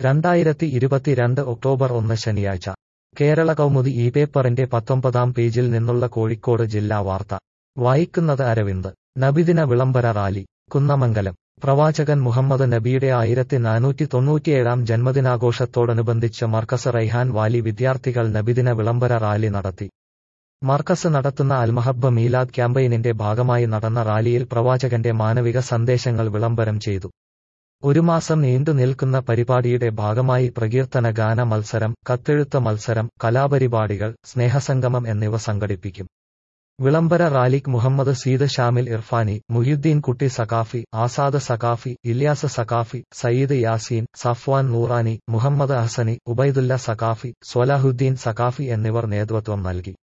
രണ്ടായിരത്തി ഇരുപത്തിരണ്ട് ഒക്ടോബർ ഒന്ന് ശനിയാഴ്ച കേരള കൗമുദി ഈ പേപ്പറിന്റെ പത്തൊമ്പതാം പേജിൽ നിന്നുള്ള കോഴിക്കോട് ജില്ലാ വാർത്ത വായിക്കുന്നത് അരവിന്ദ് നബിദിന വിളംബര റാലി കുന്നമംഗലം പ്രവാചകൻ മുഹമ്മദ് നബിയുടെ ആയിരത്തി നാനൂറ്റി തൊണ്ണൂറ്റിയേഴാം ജന്മദിനാഘോഷത്തോടനുബന്ധിച്ച് മർക്കസ് റൈഹാൻ വാലി വിദ്യാർത്ഥികൾ നബിദിന വിളംബര റാലി നടത്തി മർക്കസ് നടത്തുന്ന അൽമഹബ്ബ മീലാദ് ക്യാമ്പയിനിന്റെ ഭാഗമായി നടന്ന റാലിയിൽ പ്രവാചകന്റെ മാനവിക സന്ദേശങ്ങൾ വിളംബരം ചെയ്തു ഒരു മാസം നീണ്ടു നിൽക്കുന്ന പരിപാടിയുടെ ഭാഗമായി പ്രകീർത്തന ഗാന മത്സരം കത്തെഴുത്ത് മത്സരം കലാപരിപാടികൾ സ്നേഹസംഗമം എന്നിവ സംഘടിപ്പിക്കും വിളംബര റാലിക്ക് മുഹമ്മദ് സീദ് ഷാമിൽ ഇർഫാനി മുഹിയുദ്ദീൻ കുട്ടി സഖാഫി ആസാദ് സഖാഫി ഇല്യാസ് സഖാഫി സയ്യിദ് യാസീൻ സഫ്വാൻ നൂറാനി മുഹമ്മദ് ഹസനി ഉബൈദുല്ല സഖാഫി സ്വലാഹുദ്ദീൻ സഖാഫി എന്നിവർ നേതൃത്വം നൽകി